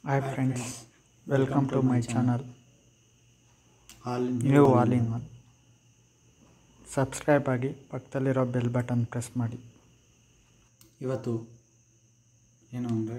Hi friends, welcome to my channel. All new all in one subscribe ಆಗಿ ಪಕ್ಕದಲ್ಲಿರೋ bell button press ಮಾಡಿ ಇವತ್ತು ಏನು ಅಂದರೆ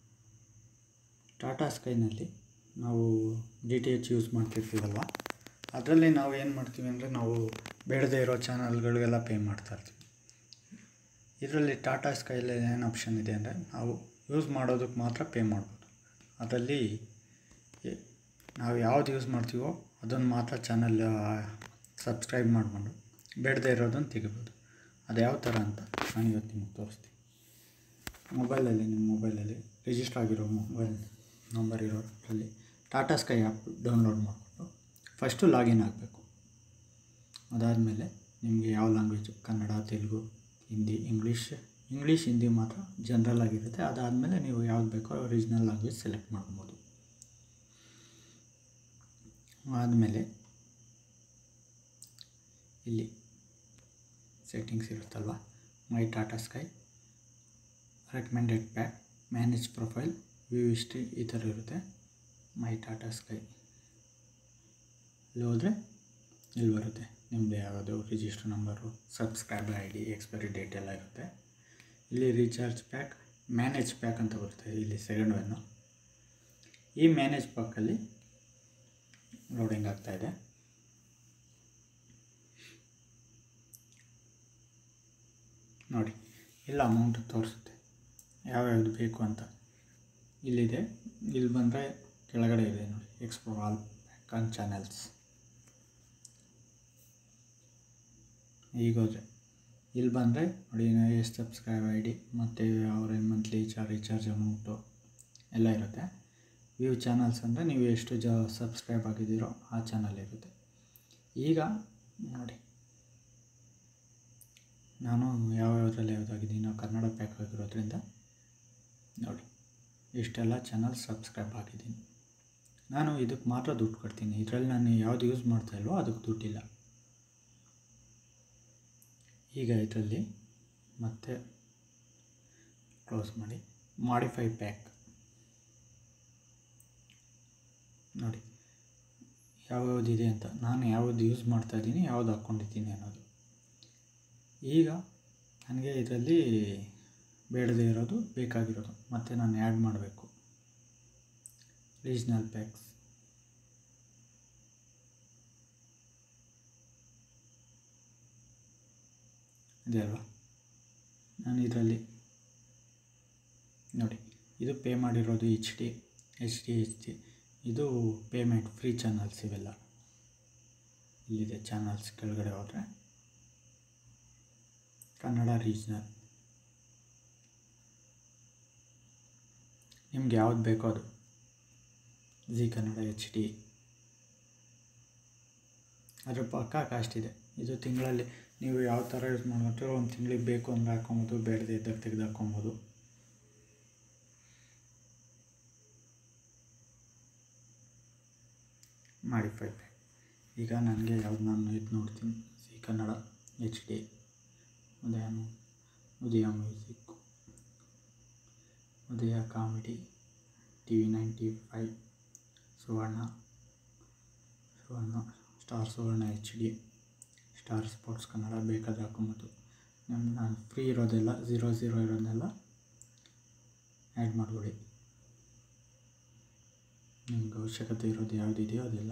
ಟಾಟಾ ಸ್ಕೈನಲ್ಲಿ ನಾವು ಡಿ ಟಿ ಎಚ್ ಯೂಸ್ ಮಾಡ್ತಿರ್ತೀವಲ್ವ ಅದರಲ್ಲಿ ನಾವು ಏನು ಮಾಡ್ತೀವಿ ಅಂದರೆ ನಾವು ಬೇಡದೇ ಇರೋ ಚಾನಲ್ಗಳಿಗೆಲ್ಲ ಪೇ ಮಾಡ್ತಾ ಇರ್ತೀವಿ ಇದರಲ್ಲಿ ಟಾಟಾ ಸ್ಕೈಲಿ ಏನು ಆಪ್ಷನ್ ಇದೆ ಅಂದರೆ ನಾವು ಯೂಸ್ ಮಾಡೋದಕ್ಕೆ ಮಾತ್ರ ಪೇ ಮಾಡ್ಬೋದು ಅದರಲ್ಲಿ ಎ- ನಾವು ಯಾವ್ದು ಯೂಸ್ ಮಾಡ್ತೀವೋ ಅದನ್ನು ಮಾತ್ರ ಚಾನಲ್ ಸಬ್ಸ್ಕ್ರೈಬ್ ಮಾಡಿಕೊಂಡು ಬೇಡದೇ ಇರೋದನ್ನು ತೆಗಿಬೋದು ಅದು ಯಾವ ಥರ ಅಂತ ನಾನು ಇವತ್ತು ನಿಮಗೆ ತೋರಿಸ್ತೀನಿ ಮೊಬೈಲಲ್ಲಿ ನಿಮ್ಮ ಮೊಬೈಲಲ್ಲಿ ರಿಜಿಸ್ಟರ್ ಆಗಿರೋ ಮೊಬೈಲ್ ನಂಬರ್ ಇರೋದ್ರಲ್ಲಿ ಟಾಟಾ ಸ್ಕೈ ಆ್ಯಪ್ ಡೌನ್ಲೋಡ್ ಮಾಡಿಕೊಂಡು ಫಸ್ಟು ಲಾಗಿನ್ ಆಗಬೇಕು ಅದಾದಮೇಲೆ ನಿಮಗೆ ಯಾವ language Kannada Telugu Hindi English English Hindi ಮಾತ್ರ ಜನ್ರಲ್ ಆಗಿರುತ್ತೆ ಅದಾದಮೇಲೆ ನೀವು ಯಾವ್ದು ಬೇಕೋ ಒರಿಜಿನಲ್ ಲ್ಯಾಂಗ್ವೇಜ್ ಸೆಲೆಕ್ಟ್ ಮಾಡ್ಬೋದು ಆದಮೇಲೆ ಇಲ್ಲಿ ಸೆಟ್ಟಿಂಗ್ಸ್ ಇರುತ್ತಲ್ವ my Tata sky recommended pack manage profile view history ಈ ಥರ ಇರುತ್ತೆ ಮೈ ಟಾಟಾ ಸ್ಕೈ ಇಲ್ಲಿ ಹೋದರೆ ಇಲ್ಲಿ ಬರುತ್ತೆ ನಿಮ್ಮದು ಯಾವುದು register number subscriber I D expiry date ಎಲ್ಲ ಇರುತ್ತೆ ಇಲ್ಲಿ ರೀಚಾರ್ಜ್ ಪ್ಯಾಕ್ ಮ್ಯಾನೇಜ್ ಪ್ಯಾಕ್ ಅಂತ ಬರುತ್ತೆ ಇಲ್ಲಿ ಸೆಕೆಂಡ್ ಒನ್ನು ಈ ಮ್ಯಾನೇಜ್ ಪ್ಯಾಕಲ್ಲಿ ಲೋಡಿಂಗ್ ಆಗ್ತಾ ಇದೆ ನೋಡಿ ಇಲ್ಲ ಅಮೌಂಟ್ ತೋರಿಸುತ್ತೆ ಯಾವ್ಯಾವ್ದು ಬೇಕು ಅಂತ ಇಲ್ಲಿದೆ ಇಲ್ಲಿ ಬಂದರೆ ಕೆಳಗಡೆ ಇದೆ ನೋಡಿ explore all pack on channels ಈಗ ಹೋದರೆ ಇಲ್ಲಿ ಬಂದರೆ ನೋಡಿ ಎಷ್ಟು ಸಬ್ಸ್ಕ್ರೈಬ್ ಐ ಡಿ ಮತ್ತು ಅವರ ಮಂತ್ಲಿ ಚಾರ್ಜ್ ರೀಚಾರ್ಜ್ ಅಮೌಂಟು ಎಲ್ಲ ಇರುತ್ತೆ ವ್ಯೂ ಚಾನಲ್ಸ್ ಅಂದರೆ ನೀವು ಎಷ್ಟು ಜ ಸಬ್ಸ್ಕ್ರೈಬ್ ಆಗಿದ್ದೀರೋ ಆ ಚಾನಲ್ ಇರುತ್ತೆ ಈಗ ನೋಡಿ ನಾನು ಯಾವ್ಯಾವುದ್ರಲ್ಲಿ ಯಾವುದಾಗಿದ್ದೀನೋ ಕನ್ನಡ ಪ್ಯಾಕ್ ಆಗಿರೋದ್ರಿಂದ ನೋಡಿ ಇಷ್ಟೆಲ್ಲ ಚಾನಲ್ ಸಬ್ಸ್ಕ್ರೈಬ್ ಆಗಿದ್ದೀನಿ ನಾನು ಇದಕ್ಕೆ ಮಾತ್ರ ದುಡ್ಡು ಕೊಡ್ತೀನಿ ಇದರಲ್ಲಿ ನಾನು ಯಾವುದು ಯೂಸ್ ಮಾಡ್ತಾ ಇಲ್ವೋ ಅದಕ್ಕೆ ದುಡ್ಡಿಲ್ಲ ಈಗ ಇದರಲ್ಲಿ ಮತ್ತೆ ಕ್ಲೋಸ್ ಮಾಡಿ ಮಾಡಿಫೈ ಪ್ಯಾಕ್ ನೋಡಿ ಯಾವ್ಯಾವುದಿದೆ ಅಂತ ನಾನು ಯಾವುದು ಯೂಸ್ ಮಾಡ್ತಾ ಇದ್ದೀನಿ ಯಾವುದು ಹಾಕ್ಕೊಂಡಿದ್ದೀನಿ ಅನ್ನೋದು ಈಗ ನನಗೆ ಇದರಲ್ಲಿ ಬೇಡದೇ ಇರೋದು ಬೇಕಾಗಿರೋದು ಮತ್ತು ನಾನು ಆ್ಯಡ್ ಮಾಡಬೇಕು ರೀಜ್ನಲ್ ಪ್ಯಾಕ್ಸ್ ಇದೆ ಅಲ್ವಾ ನಾನು ಇದರಲ್ಲಿ ನೋಡಿ ಇದು ಪೇ ಮಾಡಿರೋದು H D H D H D ಇದು ಪೇಮೆಂಟ್ ಫ್ರೀ ಚಾನಲ್ಸ್ ಇವೆಲ್ಲ ಇಲ್ಲಿದೆ ಚಾನಲ್ಸ್ ಕೆಳಗಡೆ ಹೋದರೆ ಕನ್ನಡ ರೀಜ್ನಲ್ ನಿಮ್ಗೆ ಯಾವ್ದು ಬೇಕೋ ಅದು ಜಿ ಕನ್ನಡ ಎಚ್ ಡಿ ಅದ್ರ ಪಕ್ಕ ಕಾಸ್ಟ್ ಇದೆ ಇದು ತಿಂಗಳಲ್ಲಿ ನೀವು ಯಾವ ಥರ ಯೂಸ್ ಮಾಡ್ಕೊತೀರೋ ಒಂದು ತಿಂಗಳಿಗೆ ಬೇಕು ಅಂದರೆ ಹಾಕ್ಕೊಬೋದು ಬೇಡದೇ ಇದ್ದಾಗ ತೆಗೆದು ಹಾಕ್ಕೊಬೋದು ಮಾಡಿಫೈ ಪ್ಯಾಕ್ ಈಗ ನನಗೆ ಯಾವ್ದು ನಾನು ಇದು ನೋಡ್ತೀನಿ Zee Kannada H D Udaya Udaya Music Udaya Comedy T V ninety five Suvarna Suvarna Star Suvarna H D Star Sports Kannada ಬೇಕಾದ್ರೆ ಹಾಕೊಬೋದು ನಮ್ಮ ನಾನು ಫ್ರೀ ಇರೋದೆಲ್ಲ ಝೀರೋ ಝೀರೋ ಇರೋದನ್ನೆಲ್ಲ ಆ್ಯಡ್ ಮಾಡಿಬಿಡಿ ನಿಮ್ಗೆ ಅವಶ್ಯಕತೆ ಇರೋದು ಯಾವುದಿದೆಯೋ ಅದೆಲ್ಲ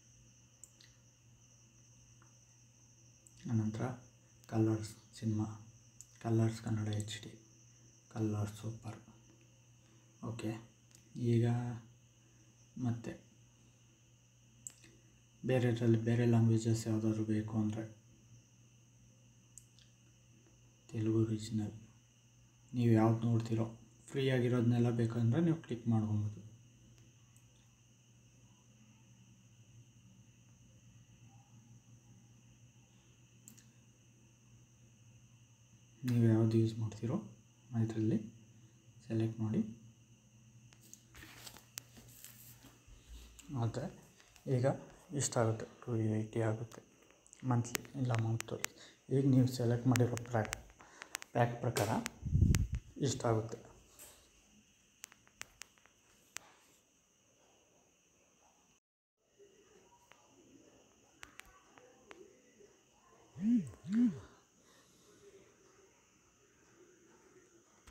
ಅನಂತರ Colors Cinema Colors Kannada H D colour Super okay ಈಗ ಮತ್ತೆ ಬೇರೆದ್ರಲ್ಲಿ ಬೇರೆ ಲ್ಯಾಂಗ್ವೇಜಸ್ ಯಾವುದಾದ್ರು ಬೇಕು ಅಂದರೆ ತೆಲುಗು ರೀಜ್ನಲ್ ನೀವು ಯಾವ್ದು ನೋಡ್ತೀರೋ ಫ್ರೀ ಆಗಿರೋದನ್ನೆಲ್ಲ ಬೇಕಂದರೆ ನೀವು ಕ್ಲಿಕ್ ಮಾಡ್ಕೊಬೋದು ನೀವು ಯಾವ್ದು ಯೂಸ್ ಮಾಡ್ತೀರೋ ಇದರಲ್ಲಿ ಸೆಲೆಕ್ಟ್ ಮಾಡಿ ಮತ್ತು ಈಗ ಇಷ್ಟಾಗುತ್ತೆ ಟು ಏಯ್ಟಿ ಆಗುತ್ತೆ ಮಂತ್ಲಿ ಇಲ್ಲ ಅಮೌಂಟು ಈಗ ನೀವು ಸೆಲೆಕ್ಟ್ ಮಾಡಿರೋ ಪ್ಯಾಕ್ ಪ್ಯಾಕ್ ಪ್ರಕಾರ ಇಷ್ಟಾಗುತ್ತೆ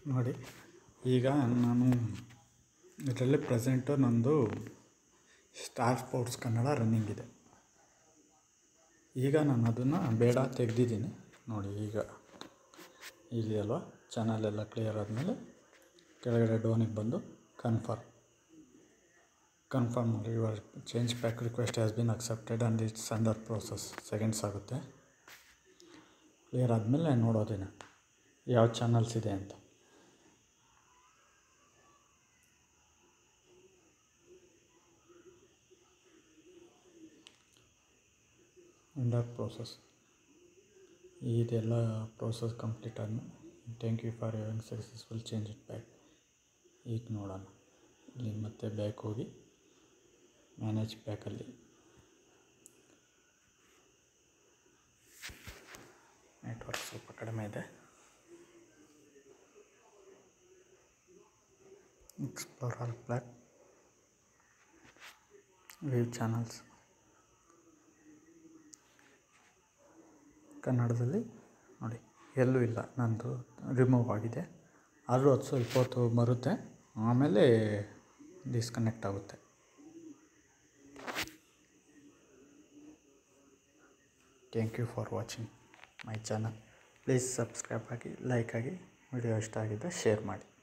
ನೋಡಿ ಈಗ ನಾನು ಇದರಲ್ಲಿ ಪ್ರೆಸೆಂಟು ನಂದು ಸ್ಟಾರ್ ಸ್ಪೋರ್ಟ್ಸ್ ಕನ್ನಡ ರನ್ನಿಂಗ್ ಇದೆ ಈಗ ನಾನು ಅದನ್ನು ಬೇಡ ತೆಗೆದಿದ್ದೀನಿ ನೋಡಿ ಈಗ ಇಲ್ಲಿ ಅಲ್ವಾ ಚಾನಲ್ ಎಲ್ಲ ಕ್ಲಿಯರ್ ಆದಮೇಲೆ ಕೆಳಗಡೆ ಡೋನಿಗೆ ಬಂದು ಕನ್ಫರ್ಮ್ ಕನ್ಫರ್ಮ್ ಮಾಡಿ your change pack request has been accepted and it's under process seconds ಆಗುತ್ತೆ ಕ್ಲಿಯರ್ ಆದಮೇಲೆ ನೋಡೋದೇನೆ ಯಾವ ಚಾನಲ್ಸ್ ಇದೆ ಅಂತ ಅಂಡರ್ ಪ್ರೋಸೆಸ್ ಇದೆಲ್ಲ ಪ್ರೋಸೆಸ್ ಕಂಪ್ಲೀಟ್ ಆದಮೇಲೆ ಥ್ಯಾಂಕ್ ಯು ಫಾರ್ ಯುವರಿಂಗ್ ಸಕ್ಸಸ್ಫುಲ್ ಚೇಂಜ್ ಇಟ್ ಬ್ಯಾಕ್ ಈಗ ನೋಡೋಣ ಇಲ್ಲಿ ಮತ್ತೆ ಬ್ಯಾಕ್ ಹೋಗಿ ಮ್ಯಾನೇಜ್ ಬ್ಯಾಕಲ್ಲಿ ನೆಟ್ವರ್ಕ್ ಸ್ವಲ್ಪ ಕಡಿಮೆ ಇದೆ explore all black view channels ಕನ್ನಡದಲ್ಲಿ ನೋಡಿ ಎಲ್ಲೂ ಇಲ್ಲ ನಂದು ರಿಮೂವ್ ಆಗಿದೆ ಆದರೂ ಅದು ಸ್ವಲ್ಪ ಹೊತ್ತು ಬರುತ್ತೆ ಆಮೇಲೆ ಡಿಸ್ಕನೆಕ್ಟ್ ಆಗುತ್ತೆ thank you for watching my channel please subscribe ಆಗಿ ಲೈಕ್ ಆಗಿ ವಿಡಿಯೋ ಇಷ್ಟ ಆಗಿದ್ದರೆ ಶೇರ್ ಮಾಡಿ